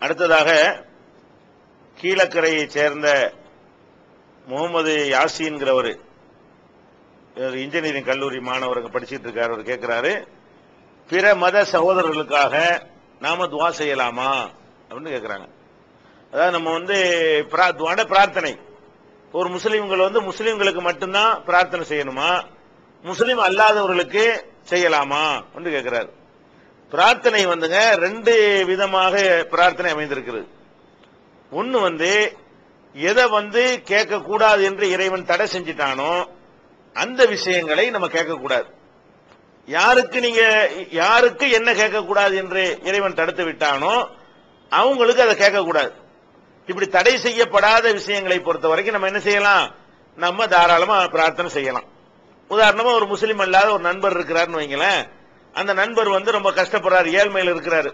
அடுத்ததாக கீழக்கரையைச் சேர்ந்த முகமது யாசின்கிறவர் இவர் இன்ஜினியரிங் கல்லூரி மாணவருங்க படிச்சிட்டு இருக்காரு அவர் கேட்கிறாரு பிற மத சகோதரர்களுக்காக நாம துவா செய்யலாமா அப்படின்னு கேட்கிறாங்க அதாவது நம்ம வந்து பிரா- துவான பிரார்த்தனை ஒரு முஸ்லிம்கள் வந்து முஸ்லிம்களுக்கு மட்டும்தான் பிரார்த்தனை செய்யணுமா முஸ்லிம் அல்லாதவர்களுக்கு செய்யலாமா என்று கேட்கிறார் பிரார்த்தனை வந்துங்க ரெண்டு விதமாக பிரார்த்தனை அமைந்திருக்கிறது ஒன்னு வந்து எதை வந்து கேட்க கூடாது என்று இறைவன் தடை செஞ்சிட்டானோ அந்த விஷயங்களை நம்ம கேட்க கூடாது யாருக்கு நீங்க யாருக்கு என்ன கேட்க கூடாது என்று இறைவன் தடுத்து விட்டானோ அவங்களுக்கு அதை கேட்க கூடாது இப்படி தடை செய்யப்படாத விஷயங்களை பொறுத்த வரைக்கும் நம்ம என்ன செய்யலாம் நம்ம தாராளமா பிரார்த்தனை செய்யலாம் உதாரணமா ஒரு முஸ்லீம் அல்லாத ஒரு நண்பர் இருக்கிறாருன்னு வைங்களேன் அந்த நண்பர் வந்து ரொம்ப கஷ்டப்படுறாரு ஏழ்மையில் இருக்கிறாரு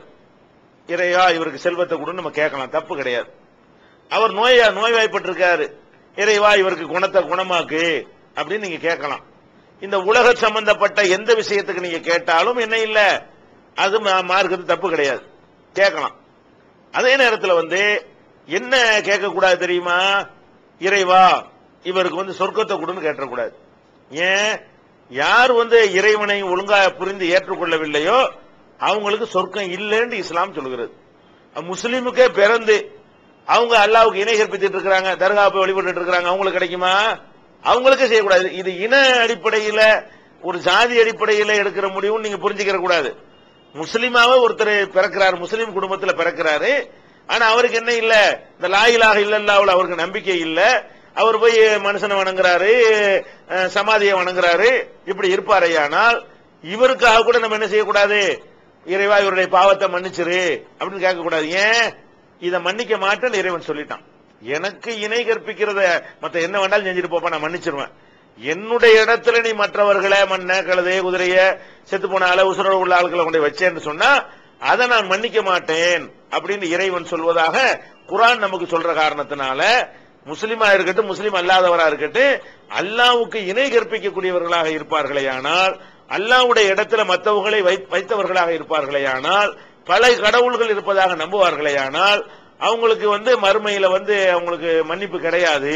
இறையா இவருக்கு செல்வத்தை கொடுன்னு நம்ம கேட்கலாம் தப்பு கிடையாது அவர் நோயா நோய்வாய்ப்பட்டிருக்காரு இறைவா இவருக்கு குணத்தை குணமாக்கு அப்படின்னு நீங்க கேட்கலாம் இந்த உலக சம்பந்தப்பட்ட எந்த விஷயத்துக்கு நீங்க கேட்டாலும் என்ன இல்ல அது மா- மார்க்கத்து தப்பு கிடையாது கேட்கலாம் அதே நேரத்துல வந்து என்ன கேட்க கூடாது தெரியுமா இறைவா இவருக்கு வந்து சொர்க்கத்தை கொடுன்னு கேட்டக்கூடாது ஏன் யார் வந்து இறைவனை ஒழுங்கா புரிந்து ஏற்றுக்கொள்ளவில்லையோ அவங்களுக்கு சொர்க்கம் இல்லைன்னு இஸ்லாம் சொல்கிறது முஸ்லீமுக்கே பிறந்து அவங்க அல்லாவுக்கு இணை கற்பித்துட்டு இருக்கிறாங்க தர்கா போய் வழிபட்டு இருக்கிறாங்க அவங்களுக்கு கிடைக்குமா அவங்களுக்கே செய்யக்கூடாது இது இன அடிப்படையில ஒரு ஜாதி அடிப்படையில எடுக்கிற முடிவுன்னு நீங்க புரிஞ்சுக்கிற கூடாது முஸ்லீமாவே ஒருத்தர் பிறக்கிறாரு முஸ்லீம் குடும்பத்துல பிறக்கிறாரு ஆனா அவருக்கு என்ன இல்ல இந்த லாயிலாக இல்லல்லாவுல அவருக்கு நம்பிக்கை இல்ல அவர் போய் மனுஷனை வணங்குறாரு அஹ், சமாதியை வணங்குறாரு இப்படி இருப்பாரையானால் இவருக்காக கூட நம்ம என்ன செய்யக்கூடாது இறைவா இவருடைய பாவத்தை மன்னிச்சிரு அப்படின்னு கேட்க கூடாது ஏன் இதை மன்னிக்க மாட்டேன்னு இறைவன் சொல்லிட்டான் எனக்கு இணை கற்பிக்கிறத மத்த என்ன வேண்டாலும் செஞ்சுட்டு போப்பா நான் மன்னிச்சிருவேன் என்னுடைய இடத்துல நீ மற்றவர்களை மண்ண கழுதை குதிரைய செத்து போன ஆள உசுரோட உள்ள ஆட்களை கொண்டு வச்சேன்னு சொன்னா அதை நான் மன்னிக்க மாட்டேன் அப்படின்னு இறைவன் சொல்வதாக குரான் நமக்கு சொல்ற காரணத்தினால முஸ்லிமா இருக்கட்டும் முஸ்லிம் அல்லாதவரா இருக்கட்டும் அல்லாவுக்கு இணை கற்பிக்கக்கூடியவர்களாக இருப்பார்களேயானால் அல்லாவுடைய இடத்துல மற்றவர்களை வை- வைத்தவர்களாக இருப்பார்களேயானால் பல கடவுள்கள் இருப்பதாக நம்புவார்களேயானால் அவங்களுக்கு வந்து மறுமையில வந்து அவங்களுக்கு மன்னிப்பு கிடையாது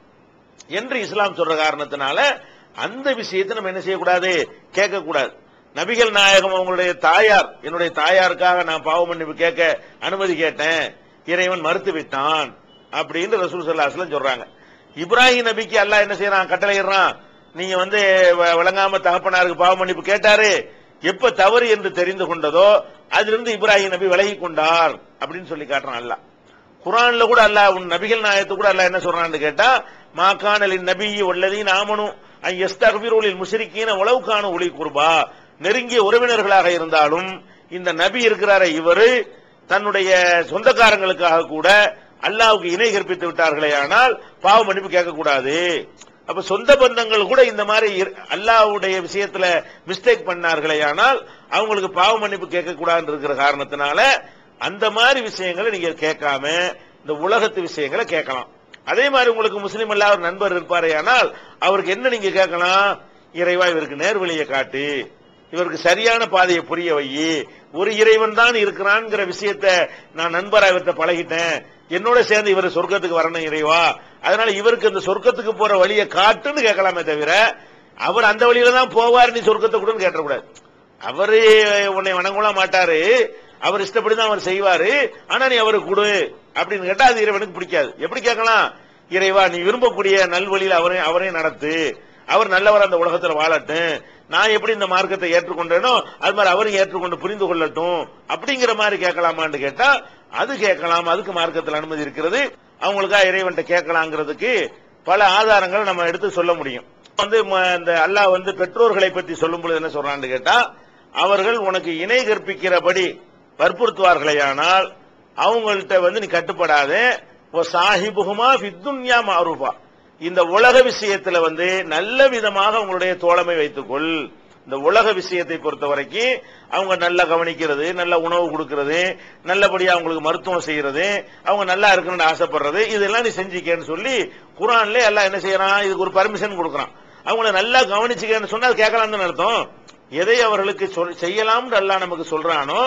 என்று இஸ்லாம் சொல்ற காரணத்தினால அந்த விஷயத்தை நம்ம என்ன செய்யக்கூடாது கேட்கக்கூடாது நபிகள் நாயகம் அவங்களுடைய தாயார் என்னுடைய தாயாருக்காக நான் பாவ மன்னிப்பு கேட்க அனுமதி கேட்டேன் இறைவன் மறுத்து விட்டான் அப்படின்னு ரசூல் சல்லாஸ்லாம் சொல்றாங்க இப்ராஹிம் நபிக்கு அல்லாஹ் என்ன செய்யறான் கட்டளையிடுறான் நீங்க வந்து வ- விளங்காம தகப்பனாருக்கு பாவ மன்னிப்பு கேட்டாரு எப்ப தவறு என்று தெரிந்து கொண்டதோ அதிலிருந்து இப்ராஹிம் நபி விலகி கொண்டார் அப்படின்னு சொல்லி காட்டுறான் அல்லாஹ் குரான்ல கூட அல்லாஹ் உன் நபிகள் நாயத்து கூட அல்லாஹ் என்ன சொல்றான்னு கேட்டா மாக்கானலின் நபி உள்ளதீன் ஆமனும் எஸ்தகபிரூலில் முஷரிக்கீன உளவு காண ஒளி குர்பா நெருங்கிய உறவினர்களாக இருந்தாலும் இந்த நபி இருக்கிறாரே இவரு தன்னுடைய சொந்தக்காரங்களுக்காக கூட அல்லாஹ்வுக்கு இணை கற்பித்து விட்டார்களே ஆனால் பாவ மன்னிப்பு கேட்கக்கூடாது அப்ப சொந்த பந்தங்கள் கூட இந்த மாதிரி இரு- அல்லாஹ்வுடைய விஷயத்துல மிஸ்டேக் பண்ணார்களே ஆனால் அவங்களுக்கு பாவ மன்னிப்பு கேட்கக்கூடாதுன்னு இருக்கிற காரணத்தினால அந்த மாதிரி விஷயங்களை நீங்க கேட்காம இந்த உலகத்து விஷயங்களை கேட்கலாம் அதே மாதிரி உங்களுக்கு முஸ்லீம் அல்லாத ஒரு நண்பர் இருப்பாரே ஆனால் அவருக்கு என்ன நீங்க கேட்கலாம் இறைவா இவருக்கு நேர்வழியை காட்டு இவருக்கு சரியான பாதையை புரிய வை ஒரு இறைவன் தான் இருக்கிறான்ங்கிற விஷயத்தை நான் நண்பரா இவர்கிட்ட பழகிட்டேன் என்னோட சேர்ந்து இவர் சொர்க்கத்துக்கு வரணும் இறைவா அதனால இவருக்கு இந்த சொர்க்கத்துக்கு போற வழியை காட்டுன்னு கேட்கலாமே தவிர அவர் அந்த வழியில தான் போவார் நீ சொர்க்கத்தை கூடன்னு கேட்டக்கூடாது அவரு உன்னை வணங்கலாம் மாட்டாரு அவர் இஷ்டப்படி தான் அவர் செய்வாரு ஆனா நீ அவருக்கு கொடு அப்படின்னு கேட்டா அது இறைவனுக்கு பிடிக்காது எப்படி கேட்கலாம் இறைவா நீ விரும்பக்கூடிய நல்வழியில் அவரே அவரே நடத்து அவர் நல்லவர் அந்த உலகத்துல வாழட்டும் நான் எப்படி இந்த மார்க்கத்தை ஏற்றுக்கொண்டேனோ அது மாதிரி அவரும் ஏற்றுக்கொண்டு புரிந்து கொள்ளட்டும் அப்படிங்கிற மாதிரி கேட்கலாமான்னு கேட்டா அது கேட்கலாம் அதுக்கு மார்க்கத்தில் அனுமதி இருக்கிறது அவங்களுக்கா இறைவன்ட்ட கேட்கலாங்கிறதுக்கு பல ஆதாரங்கள் நம்ம எடுத்து சொல்ல முடியும் வந்து ம- இந்த அல்லாஹ் வந்து பெற்றோர்களை பற்றி சொல்லும் பொழுது என்ன சொல்றான்னு கேட்டா அவர்கள் உனக்கு இணை கற்பிக்கிறபடி வற்புறுத்துவார்களேயானால் அவங்கள்ட்ட வந்து நீ கட்டுப்படாத ஓ சாஹிபுகுமா ஃபித்துன்யா மாரூபா இந்த உலக விஷயத்துல வந்து நல்ல விதமாக உங்களுடைய தோழமை வைத்துக்கொள் இந்த உலக விஷயத்தை பொறுத்த வரைக்கும் அவங்க நல்லா கவனிக்கிறது நல்ல உணவு கொடுக்கிறது நல்லபடியா அவங்களுக்கு மருத்துவம் செய்யறது அவங்க நல்லா இருக்கணும்னு ஆசைப்படுறது இதெல்லாம் நீ செஞ்சுக்கன்னு சொல்லி குரான்ல எல்லாம் என்ன செய்யறான் இதுக்கு ஒரு பர்மிஷன் கொடுக்கறான் அவங்கள நல்லா கவனிச்சுக்கன்னு சொன்னா அது கேட்கலாம் அர்த்தம் எதை அவர்களுக்கு சொல்- செய்யலாம்னு அல்லாஹ் நமக்கு சொல்றானோ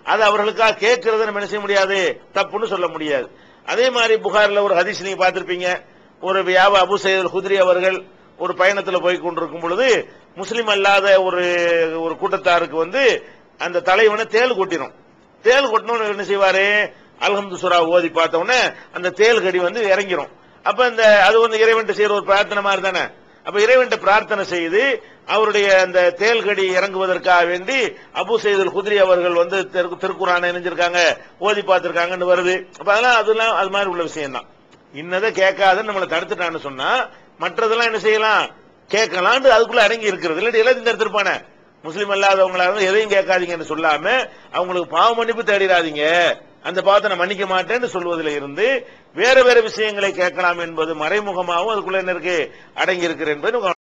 அது அவர்களுக்காக கேட்கறத நம்ம என்ன செய்ய முடியாது தப்புன்னு சொல்ல முடியாது அதே மாதிரி புகார்ல ஒரு ஹதீஸ் நீங்க பார்த்திருப்பீங்க ஒரு வியாப அபு சையதுல் குதிரி அவர்கள் ஒரு பயணத்துல போய் கொண்டிருக்கும் பொழுது முஸ்லிம் அல்லாத ஒரு ஒரு கூட்டத்தாருக்கு வந்து அந்த தலைவனை தேள் கொட்டிடும் தேள் கொட்டணும்னு என்ன செய்வாரு அல்ஹம்து சுரா ஓதி பார்த்த உடனே அந்த தேள் கடி வந்து இறங்கிரும் அப்ப இந்த அது வந்து இறைவன் செய்யற ஒரு பிரார்த்தனை மாதிரி தானே அப்ப இறைவன் பிரார்த்தனை செய்து அவருடைய அந்த தேல்கடி இறங்குவதற்காக வேண்டி அபு செய்தல் குதிரி அவர்கள் வந்து திரு- திருக்குறானை இணைஞ்சிருக்காங்க ஓதி பார்த்திருக்காங்கன்னு வருது அப்ப அதெல்லாம் அதெல்லாம் அது மாதிரி உள்ள விஷயம் தான் இன்னதை கேட்காதன்னு நம்மளை தடுத்துட்டான்னு சொன்னா மற்றதெல்லாம் என்ன செய்யலாம் கேட்கலாம்னு அதுக்குள்ள அடங்கி இருக்கிறது இல்லாட்டி எல்லாத்தையும் தடுத்திருப்பானே முஸ்லீம் அல்லாதவங்களா இருந்தா எதையும் கேட்காதீங்கன்னு சொல்லாம அவங்களுக்கு பாவ மன்னிப்பு தேடிடாதீங்க அந்த பாவத்தை நான் மன்னிக்க மாட்டேன்னு சொல்வதில் இருந்து வேற வேற விஷயங்களை கேட்கலாம் என்பது மறைமுகமாகவும் அதுக்குள்ள என்ன இருக்கு அடங்கி இருக்கிற என்பது